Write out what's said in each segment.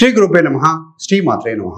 శ్రీ గురుపే నమ శ్రీ మాత్రే నమ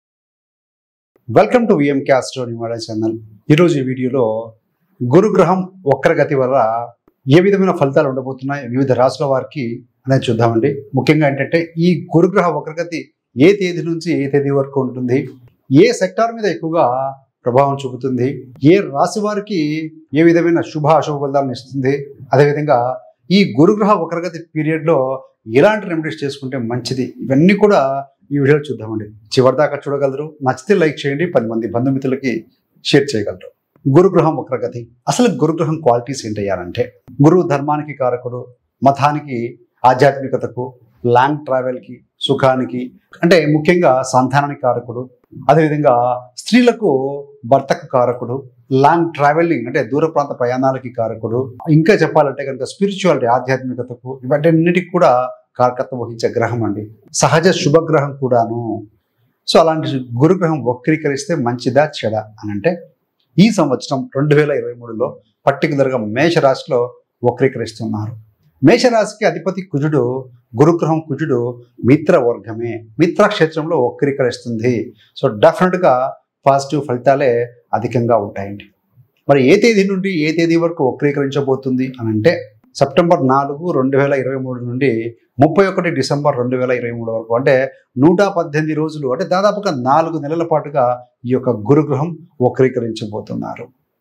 welcome to V M Castro Nevada channel ఈరోజు ఈ వీడియోలో గురుగ్రహం వక్రగతి వల్ల ఏ విధమైన ఫలితాలు ఉండబోతున్నాయి వివిధ రాశుల వారికి అనేది చూద్దామండి ముఖ్యంగా ఏంటంటే ఈ గురుగ్రహ వక్రగతి ఏ తేదీ నుంచి ఏ తేదీ వరకు ఉంటుంది ఏ సెక్టార్ మీద ఎక్కువగా ప్రభావం చూపుతుంది ఏ రాశి వారికి ఏ విధమైన శుభ అశుభ ఫలితాలను ఇస్తుంది అదేవిధంగా ఈ గురుగ్రహ వక్రగతి పీరియడ్లో ఎలాంటి రెమెడీస్ చేసుకుంటే మంచిది ఇవన్నీ కూడా ఈ వీడియోలో చూద్దామండి చివరిదాకా చూడగలరు నచ్చితే లైక్ చేయండి పది మంది బంధుమిత్రులకి షేర్ చేయగలరు గురుగ్రహం వక్రగతి అసలు గురుగ్రహం క్వాలిటీస్ ఏంటయ్యారంటే గురువు ధర్మానికి కారకుడు మతానికి ఆధ్యాత్మికతకు లాంగ్ ట్రావెల్కి సుఖానికి అంటే ముఖ్యంగా సంతానానికి కారకుడు అదేవిధంగా స్త్రీలకు భర్తకు కారకుడు లాంగ్ ట్రావెలింగ్ అంటే దూర ప్రాంత ప్రయాణాలకి కారకుడు ఇంకా చెప్పాలంటే కనుక స్పిరిచువాలిటీ ఆధ్యాత్మికతకు ఇవన్నిటికి కూడా కారకత్వం వహించే గ్రహం అండి సహజ శుభగ్రహం కూడాను సో అలాంటి గురుగ్రహం వక్రీకరిస్తే మంచిదా చెడ అని అంటే ఈ సంవత్సరం రెండు వేల ఇరవై మూడులో పర్టికులర్గా మేషరాశిలో వక్రీకరిస్తున్నారు మేషరాశికి అధిపతి కుజుడు గురుగ్రహం కుజుడు మిత్ర వర్గమే మిత్ర క్షేత్రంలో వక్రీకరిస్తుంది సో డెఫినెట్గా పాజిటివ్ ఫలితాలే అధికంగా ఉంటాయండి మరి ఏ తేదీ నుండి ఏ తేదీ వరకు వక్రీకరించబోతుంది అని అంటే సెప్టెంబర్ నాలుగు రెండు వేల ఇరవై మూడు నుండి ముప్పై ఒకటి డిసెంబర్ రెండు వేల ఇరవై మూడు వరకు అంటే నూట పద్దెనిమిది రోజులు అంటే దాదాపుగా నాలుగు నెలల పాటుగా ఈ యొక్క గురుగ్రహం వక్రీకరించబోతున్నారు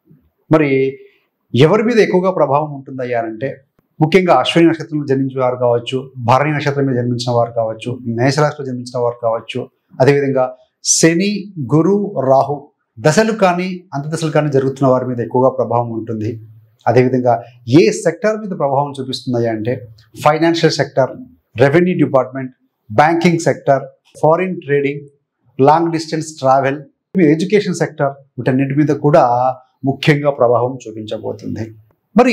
మరి ఎవరి మీద ఎక్కువగా ప్రభావం ఉంటుందయ్యా అంటే ముఖ్యంగా అశ్విని నక్షత్రంలో జన్మించిన వారు కావచ్చు భరణి నక్షత్రం మీద జన్మించిన వారు కావచ్చు మేషరాశిలో జన్మించిన వారు కావచ్చు అదేవిధంగా శని గురు రాహు దశలు కానీ అంతదశలు కానీ జరుగుతున్న వారి మీద ఎక్కువగా ప్రభావం ఉంటుంది అదేవిధంగా ఏ సెక్టార్ మీద ప్రభావం చూపిస్తున్నాయా అంటే financial sector revenue department banking sector foreign trading long distance travel education sector వీటన్నిటి మీద కూడా ముఖ్యంగా ప్రభావం చూపించబోతుంది మరి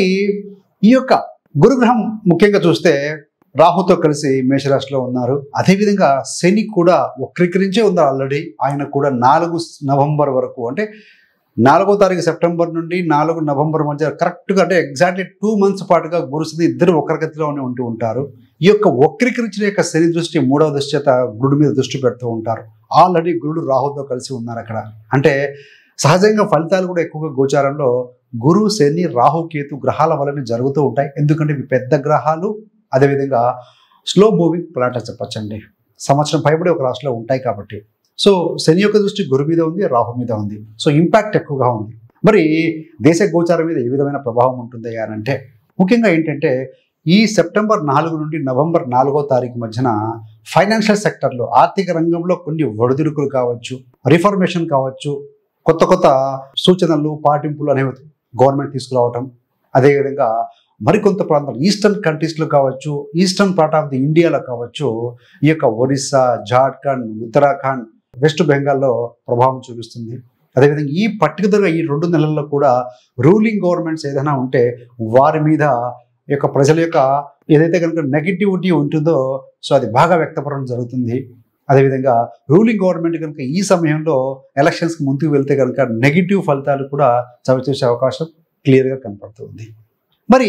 ఈ యొక్క గురుగ్రహం ముఖ్యంగా చూస్తే రాహుతో కలిసి మేషరాశిలో ఉన్నారు అదేవిధంగా శని కూడా వక్రీకరించే ఉంది ఆల్రెడీ ఆయన కూడా నాలుగు నవంబర్ వరకు అంటే నాలుగో తారీఖు సెప్టెంబర్ నుండి నాలుగు నవంబర్ మధ్య కరెక్ట్గా అంటే ఎగ్జాక్ట్లీ టూ మంత్స్ పాటుగా గురుశని ఇద్దరు వక్రగతిలోనే ఉంటూ ఉంటారు ఈ యొక్క వక్రీకరించిన యొక్క శని దృష్టి మూడవ దృష్టి చేత గురుడు మీద దృష్టి పెడుతూ ఉంటారు ఆల్రెడీ గురుడు రాహుతో కలిసి ఉన్నారు అక్కడ అంటే సహజంగా ఫలితాలు కూడా ఎక్కువగా గోచారంలో గురు శని రాహు కేతు గ్రహాల వలన జరుగుతూ ఉంటాయి ఎందుకంటే ఇవి పెద్ద గ్రహాలు అదేవిధంగా స్లో మూవింగ్ ప్లానెట్ చెప్పచ్చండి సంవత్సరం పైబడి ఒక రాశిలో ఉంటాయి కాబట్టి సో శని యొక్క దృష్టి గురు మీద ఉంది రాహు మీద ఉంది సో ఇంపాక్ట్ ఎక్కువగా ఉంది మరి దేశ గోచారం మీద ఏ విధమైన ప్రభావం ఉంటుంది అని అంటే ముఖ్యంగా ఏంటంటే ఈ సెప్టెంబర్ నాలుగు నుండి నవంబర్ నాలుగో తారీఖు మధ్యన ఫైనాన్షియల్ సెక్టర్లో ఆర్థిక రంగంలో కొన్ని ఒడిదుడుకులు కావచ్చు రిఫర్మేషన్ కావచ్చు కొత్త కొత్త సూచనలు పాటింపులు అనేవి గవర్నమెంట్ తీసుకురావటం అదేవిధంగా మరికొంత ప్రాంతాలు ఈస్టర్న్ కంట్రీస్లో కావచ్చు ఈస్టర్న్ పార్ట్ ఆఫ్ ది ఇండియాలో కావచ్చు ఈ యొక్క ఒరిస్సా జార్ఖండ్ ఉత్తరాఖండ్ వెస్ట్ బెంగాల్లో ప్రభావం చూపిస్తుంది అదేవిధంగా ఈ పర్టికులర్గా ఈ రెండు నెలల్లో కూడా రూలింగ్ గవర్నమెంట్స్ ఏదైనా ఉంటే వారి మీద ఈ యొక్క ప్రజల యొక్క ఏదైతే కనుక నెగిటివిటీ ఉంటుందో సో అది బాగా వ్యక్తపడడం జరుగుతుంది అదేవిధంగా రూలింగ్ గవర్నమెంట్ కనుక ఈ సమయంలో ఎలక్షన్స్కి ముందుకు వెళ్తే కనుక నెగిటివ్ ఫలితాలు కూడా చవిచూసే అవకాశం క్లియర్గా కనపడుతుంది మరి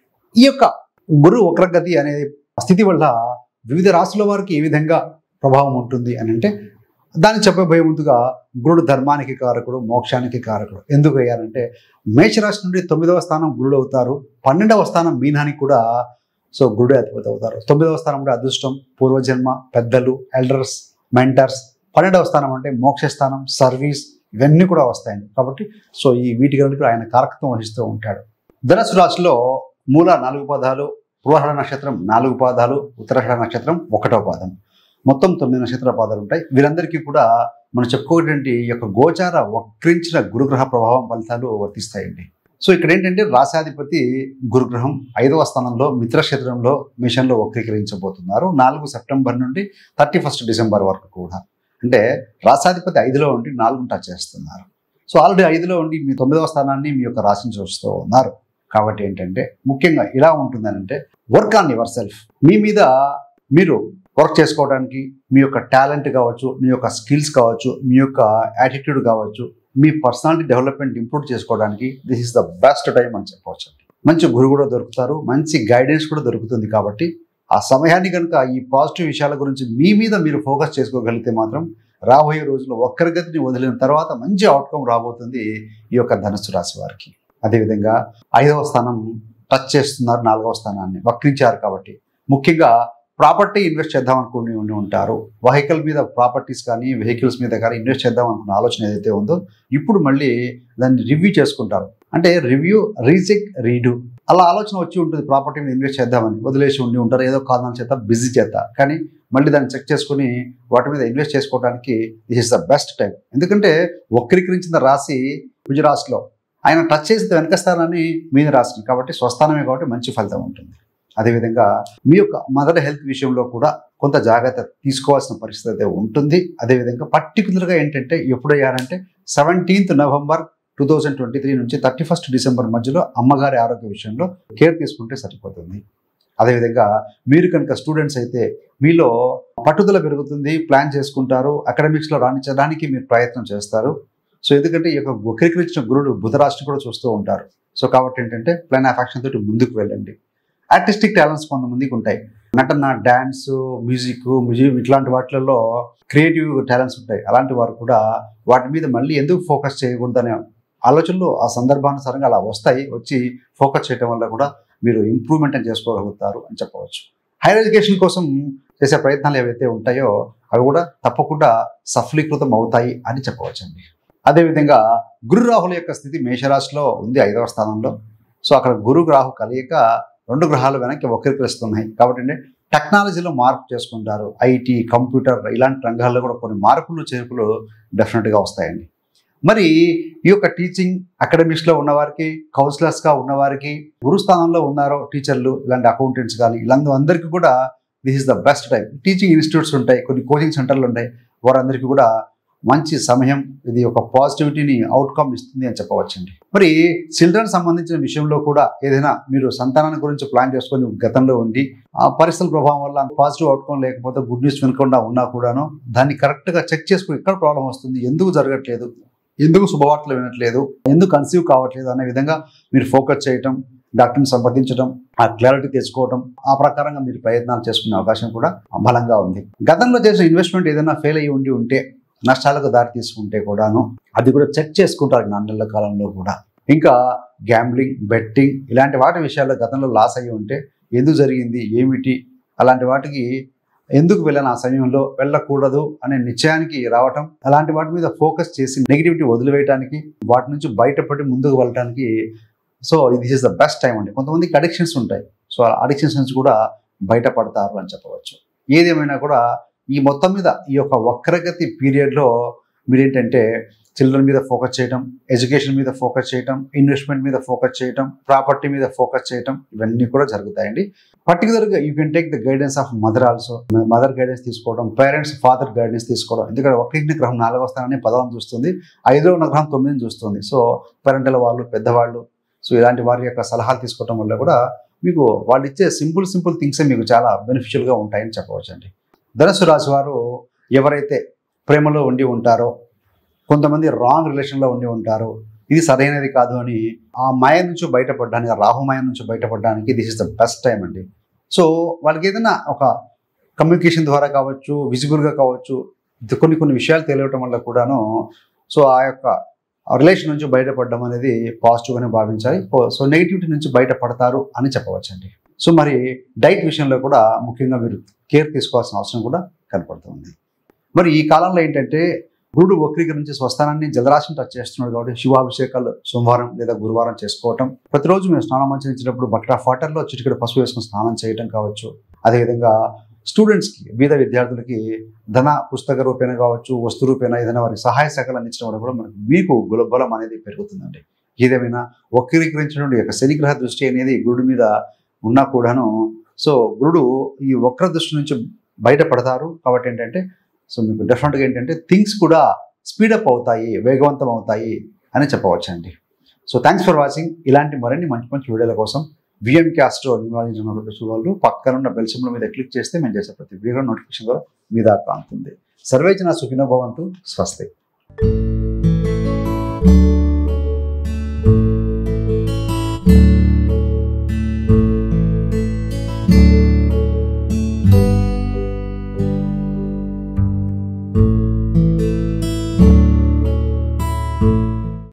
ఈ యొక్క గురు వక్రగతి అనే స్థితి వల్ల వివిధ రాశుల వారికి ఏ విధంగా ప్రభావం ఉంటుంది అని అంటే దాన్ని చెప్పబోయే ముందుగా గురుడు ధర్మానికి కారకుడు మోక్షానికి కారకుడు ఎందుకు అయ్యారంటే మేషరాశి నుండి తొమ్మిదవ స్థానం గురుడు అవుతారు పన్నెండవ స్థానం మీనానికి కూడా సో గురుడే అధిపతి అవుతారు తొమ్మిదవ స్థానం అంటే అదృష్టం పూర్వజన్మ పెద్దలు ఎల్డర్స్ మెంటర్స్ పన్నెండవ స్థానం అంటే మోక్ష స్థానం సర్వీస్ ఇవన్నీ కూడా వస్తాయండి కాబట్టి సో ఈ వీటి కూడా ఆయన కారకత్వం వహిస్తూ ఉంటాడు ధనసు రాశిలో మూల నాలుగు పాదాలు పూర్వహర నక్షత్రం నాలుగు పాదాలు ఉత్తరాషాఢ నక్షత్రం ఒకటో పాదం మొత్తం తొమ్మిది నక్షత్ర పాదాలు ఉంటాయి వీరందరికీ కూడా మనం చెప్పుకోవటువంటి ఈ యొక్క గోచార వక్రించిన గురుగ్రహ ప్రభావం ఫలితాలు వర్తిస్తాయండి సో ఇక్కడ ఏంటంటే రాశాధిపతి గురుగ్రహం ఐదవ స్థానంలో మిత్రక్షేత్రంలో మిషన్లో వక్రీకరించబోతున్నారు నాలుగు సెప్టెంబర్ నుండి థర్టీ ఫస్ట్ డిసెంబర్ వరకు కూడా అంటే రాశాధిపతి ఐదులో ఉండి నాలుగు టచ్ చేస్తున్నారు సో ఆల్రెడీ ఐదులో ఉండి మీ తొమ్మిదవ స్థానాన్ని మీ యొక్క రాశిని చూస్తూ ఉన్నారు కాబట్టి ఏంటంటే ముఖ్యంగా ఇలా ఉంటుందని అంటే వర్క్ ఆన్ యువర్ సెల్ఫ్ మీ మీద మీరు వర్క్ చేసుకోవడానికి మీ యొక్క టాలెంట్ కావచ్చు మీ యొక్క స్కిల్స్ కావచ్చు మీ యొక్క యాటిట్యూడ్ కావచ్చు మీ పర్సనాలిటీ డెవలప్మెంట్ ఇంప్రూవ్ చేసుకోవడానికి this is the best time అని చెప్పవచ్చు మంచి గురువు కూడా దొరుకుతారు మంచి గైడెన్స్ కూడా దొరుకుతుంది కాబట్టి ఆ సమయాన్ని కనుక ఈ పాజిటివ్ విషయాల గురించి మీ మీద మీరు ఫోకస్ చేసుకోగలిగితే మాత్రం రాబోయే రోజుల్లో ఒక్కరిగతిని వదిలిన తర్వాత మంచి అవుట్కమ్ రాబోతుంది ఈ యొక్క ధనుసు రాశి వారికి అదేవిధంగా ఐదవ స్థానం టచ్ చేస్తున్నారు నాలుగవ స్థానాన్ని వక్రించారు కాబట్టి ముఖ్యంగా ప్రాపర్టీ ఇన్వెస్ట్ చేద్దాం అనుకుని ఉండి ఉంటారు వెహికల్ మీద ప్రాపర్టీస్ కానీ వెహికల్స్ మీద కానీ ఇన్వెస్ట్ చేద్దాం అనుకున్న ఆలోచన ఏదైతే ఉందో ఇప్పుడు మళ్ళీ దాన్ని రివ్యూ చేసుకుంటారు అంటే రివ్యూ రీచెక్ రీడు అలా ఆలోచన వచ్చి ఉంటుంది ప్రాపర్టీ మీద ఇన్వెస్ట్ చేద్దామని వదిలేసి ఉండి ఉంటారు ఏదో కారణం చేత బిజీ చేత కానీ మళ్ళీ దాన్ని చెక్ చేసుకుని వాటి మీద ఇన్వెస్ట్ చేసుకోవడానికి this is the best time ఎందుకంటే వక్రీకరించిన రాశి గుజరాత్లో ఆయన టచ్ చేసి వెనక స్థానాన్ని మీన రాశిని కాబట్టి స్వస్థానమే కాబట్టి మంచి ఫలితం ఉంటుంది అదేవిధంగా మీ యొక్క మదర్ హెల్త్ విషయంలో కూడా కొంత జాగ్రత్త తీసుకోవాల్సిన పరిస్థితి అయితే ఉంటుంది అదేవిధంగా పర్టికులర్గా ఏంటంటే ఎప్పుడయ్యారంటే seventeenth November two thousand twenty three నుంచి థర్టీ ఫస్ట్ డిసెంబర్ మధ్యలో అమ్మగారి ఆరోగ్య విషయంలో కేర్ తీసుకుంటే సరిపోతుంది అదేవిధంగా మీరు కనుక స్టూడెంట్స్ అయితే మీలో పట్టుదల పెరుగుతుంది ప్లాన్ చేసుకుంటారు అకాడమిక్స్లో రాణించడానికి మీరు ప్రయత్నం చేస్తారు సో ఎందుకంటే ఈ యొక్క వక్రీకరించిన గురుడు బుధరాశిని కూడా చూస్తూ ఉంటారు సో కాబట్టి ఏంటంటే ప్లాన్ ఆఫ్ యాక్షన్ తోటి ముందుకు వెళ్ళండి ఆర్టిస్టిక్ టాలెంట్స్ కొంతమందికి ఉంటాయి నటన డ్యాన్స్ మ్యూజిక్ మ్యూజిక్ ఇట్లాంటి వాటిలలో క్రియేటివ్ టాలెంట్స్ ఉంటాయి అలాంటి వారు కూడా వాటి మీద మళ్ళీ ఎందుకు ఫోకస్ చేయకూడదనే ఆలోచనలు ఆ సందర్భానుసారంగా అలా వస్తాయి వచ్చి ఫోకస్ చేయడం వల్ల కూడా మీరు ఇంప్రూవ్మెంట్ అని చేసుకోగలుగుతారు అని చెప్పవచ్చు హైయర్ ఎడ్యుకేషన్ కోసం చేసే ప్రయత్నాలు ఏవైతే ఉంటాయో అవి కూడా తప్పకుండా సఫలీకృతం అవుతాయి అని చెప్పవచ్చండి అదేవిధంగా గురు రాహుల యొక్క స్థితి మేషరాశిలో ఉంది ఐదవ స్థానంలో సో అక్కడ గురు రాహు కలియక రెండు గ్రహాలు వెనక్కి వక్రీకరిస్తున్నాయి కాబట్టి అంటే టెక్నాలజీలో మార్పు చేసుకుంటారు ఐటీ కంప్యూటర్ ఇలాంటి రంగాల్లో కూడా కొన్ని మార్పులు చేర్పులు డెఫినెట్గా వస్తాయండి మరి ఈ యొక్క టీచింగ్ అకాడమిక్స్లో ఉన్నవారికి కౌన్సిలర్స్గా ఉన్నవారికి గురుస్థానంలో ఉన్నారో టీచర్లు ఇలాంటి అకౌంటెంట్స్ కానీ ఇలాంటి అందరికీ కూడా this is the best time teaching institutes ఉంటాయి కొన్ని కోచింగ్ సెంటర్లు ఉంటాయి వారందరికీ కూడా మంచి సమయం ఇది ఒక పాజిటివిటీని అవుట్కమ్ ఇస్తుంది అని చెప్పవచ్చండి మరి చిల్డ్రన్ సంబంధించిన విషయంలో కూడా ఏదైనా మీరు సంతానాన్ని గురించి ప్లాన్ చేసుకొని గతంలో ఉండి ఆ పరిస్థితుల ప్రభావం వల్ల పాజిటివ్ అవుట్కమ్ లేకపోతే గుడ్ న్యూస్ వినకుండా ఉన్నా కూడాను దాన్ని కరెక్ట్గా చెక్ చేసుకుని ఎక్కడ ప్రాబ్లం వస్తుంది ఎందుకు జరగట్లేదు ఎందుకు శుభవార్తలు వినట్లేదు ఎందుకు కన్సీవ్ కావట్లేదు అనే విధంగా మీరు ఫోకస్ చేయటం డాక్టర్ని సంప్రదించడం ఆ క్లారిటీ తెచ్చుకోవడం ఆ ప్రకారంగా మీరు ప్రయత్నాలు చేసుకునే అవకాశం కూడా బలంగా ఉంది గతంలో చేసిన ఇన్వెస్ట్మెంట్ ఏదైనా ఫెయిల్ అయ్యి ఉండి ఉంటే నష్టాలకు దారి తీసుకుంటే కూడాను అది కూడా చెక్ చేసుకుంటారు నాలుగు నెలల కాలంలో కూడా ఇంకా గ్యాంబ్లింగ్ బెట్టింగ్ ఇలాంటి వాటి విషయాల్లో గతంలో లాస్ అయ్యి ఉంటే ఎందుకు జరిగింది ఏమిటి అలాంటి వాటికి ఎందుకు వెళ్ళను ఆ సమయంలో వెళ్ళకూడదు అనే నిశ్చయానికి రావటం అలాంటి వాటి మీద ఫోకస్ చేసి నెగిటివిటీ వదిలివేయడానికి వాటి నుంచి బయటపడి ముందుకు వెళ్ళడానికి so this is the best time అండి కొంతమందికి అడిక్షన్స్ ఉంటాయి సో ఆ అడిక్షన్స్ నుంచి కూడా బయటపడతారు అని చెప్పవచ్చు ఏదేమైనా కూడా ఈ మొత్తం మీద ఈ యొక్క వక్రగతి పీరియడ్లో మీరేంటంటే చిల్డ్రన్ మీద ఫోకస్ చేయటం ఎడ్యుకేషన్ మీద ఫోకస్ చేయటం ఇన్వెస్ట్మెంట్ మీద ఫోకస్ చేయటం ప్రాపర్టీ మీద ఫోకస్ చేయటం ఇవన్నీ కూడా జరుగుతాయండి పర్టికులర్గా you can take the guidance of mother also mother guidance తీసుకోవడం పేరెంట్స్ ఫాదర్ గైడెన్స్ తీసుకోవడం ఎందుకంటే ఒక్కింటి గ్రహం నాలుగవ స్థానాన్ని పదవం చూస్తుంది ఐదవ గ్రహం తొమ్మిదిని చూస్తుంది సో పేరెంటల్ వాళ్ళు పెద్దవాళ్ళు సో ఇలాంటి వారి యొక్క సలహాలు తీసుకోవడం వల్ల కూడా మీకు వాళ్ళు ఇచ్చే సింపుల్ సింపుల్ థింగ్సే మీకు చాలా బెనిఫిషియల్గా ఉంటాయని చెప్పవచ్చు అండి ధనుసు రాశి వారు ఎవరైతే ప్రేమలో ఉండి ఉంటారో కొంతమంది రాంగ్ రిలేషన్లో ఉండి ఉంటారు ఇది సరైనది కాదు అని ఆ మాయ నుంచి బయటపడడానికి ఆ రాహుమాయ నుంచి బయటపడడానికి this is the best time అండి సో వాళ్ళకి ఏదైనా ఒక కమ్యూనికేషన్ ద్వారా కావచ్చు విజిబుల్గా కావచ్చు ఇది కొన్ని కొన్ని విషయాలు తెలియటం వల్ల కూడాను సో ఆ యొక్క రిలేషన్ నుంచి బయటపడడం అనేది పాజిటివ్ అని భావించాలి సో నెగిటివిటీ నుంచి బయటపడతారు అని చెప్పవచ్చండి సో మరి డైట్ విషయంలో కూడా ముఖ్యంగా మీరు కేర్ తీసుకోవాల్సిన అవసరం కూడా కనపడుతుంది మరి ఈ కాలంలో ఏంటంటే గురుడు వక్రీకరించి స్వస్థానాన్ని జలరాశిని టచ్ చేస్తున్నాడు కాబట్టి శివాభిషేకాలు సోమవారం లేదా గురువారం చేసుకోవటం ప్రతిరోజు మేము స్నానం ఆచరించినప్పుడు బకెట్ ఆఫ్ వాటర్లో చిటికెడ పసుపు వేసుకుని స్నానం చేయటం కావచ్చు అదేవిధంగా స్టూడెంట్స్కి బీద విద్యార్థులకి ధన పుస్తక రూపేణ కావచ్చు వస్తు రూపేణ ఏదైనా వారికి సహాయ శాఖలు అందించడం వల్ల కూడా మనకు మీకు గులబలం అనేది పెరుగుతుందండి ఏదేమైనా వక్రీకరించినటువంటి యొక్క శనిగ్రహ దృష్టి అనేది గురుడి మీద ఉన్నా కూడాను సో గురుడు ఈ వక్ర దృష్టి నుంచి బయటపడతారు కాబట్టి ఏంటంటే సో మీకు డెఫినెట్గా ఏంటంటే థింగ్స్ కూడా స్పీడప్ అవుతాయి వేగవంతం అవుతాయి అని చెప్పవచ్చండి సో థ్యాంక్స్ ఫర్ వాచింగ్ ఇలాంటి మరిన్ని మంచి మంచి వీడియోల కోసం విఎం క్యాస్ట్రో వాళ్ళు పక్కన ఉన్న బెల్ సింబల్ మీద క్లిక్ చేస్తే మేము చేసే ప్రతి వీడియో నోటిఫికేషన్ కూడా మీ దాకా అందుతుంది సర్వేచన సుఖినోభవంతు స్వస్తి